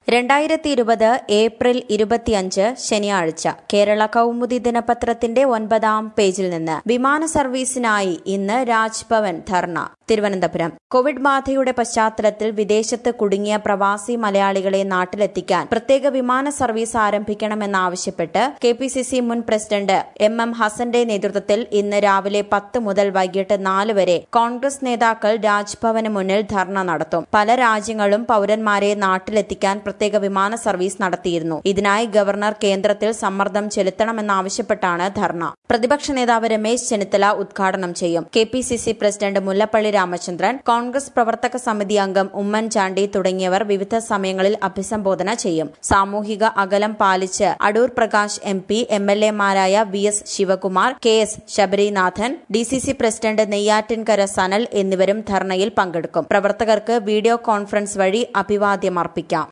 രണ്ടായിരത്തി ഇരുപത് ഏപ്രിൽ ഇരുപത്തിയഞ്ച് ശനിയാഴ്ച കേരള കൗമുദി ദിനപത്രത്തിന്റെ ഒൻപതാം പേജിൽ നിന്ന് വിമാന സർവീസിനായി ഇന്ന് രാജ്ഭവൻ ധർണ തിരുവനന്തപുരം കോവിഡ് ബാധയുടെ പശ്ചാത്തലത്തിൽ വിദേശത്ത് കുടുങ്ങിയ പ്രവാസി മലയാളികളെ നാട്ടിലെത്തിക്കാൻ പ്രത്യേക വിമാന സർവീസ് ആരംഭിക്കണമെന്നാവശ്യപ്പെട്ട് കെ പി സി സി മുൻ പ്രസിഡന്റ് എം എം ഹസന്റെ നേതൃത്വത്തിൽ ഇന്ന് രാവിലെ പത്ത് മുതൽ വൈകിട്ട് നാല് വരെ കോൺഗ്രസ് നേതാക്കൾ രാജ്ഭവന് മുന്നിൽ ധർണ നടത്തും പല രാജ്യങ്ങളും പൌരന്മാരെ നാട്ടിലെത്തിക്കാൻ പ്രത്യേക വിമാന സർവീസ് നടത്തിയിരുന്നു ഇതിനായി ഗവർണർ കേന്ദ്രത്തിൽ സമ്മർദ്ദം ചെലുത്തണമെന്നാവശ്യപ്പെട്ടാണ് ധർണ പ്രതിപക്ഷ നേതാവ് രമേശ് ചെന്നിത്തല ഉദ്ഘാടനം ചെയ്യും K P C C president Mullappally Ramachandran Congress പ്രവർത്തക സമിതി അംഗം ഉമ്മൻചാണ്ടി തുടങ്ങിയവർ വിവിധ സമയങ്ങളിൽ അഭിസംബോധന ചെയ്യും സാമൂഹിക അകലം പാലിച്ച് Adoor Prakash M P M L എമാരായ V S Sivakumar K S Sabarinathan D C C president Neyyattinkara Sanal എന്നിവരും ധർണയിൽ പങ്കെടുക്കും പ്രവർത്തകർക്ക് വീഡിയോ കോൺഫറൻസ് വഴി അഭിവാദ്യമർപ്പിക്കാം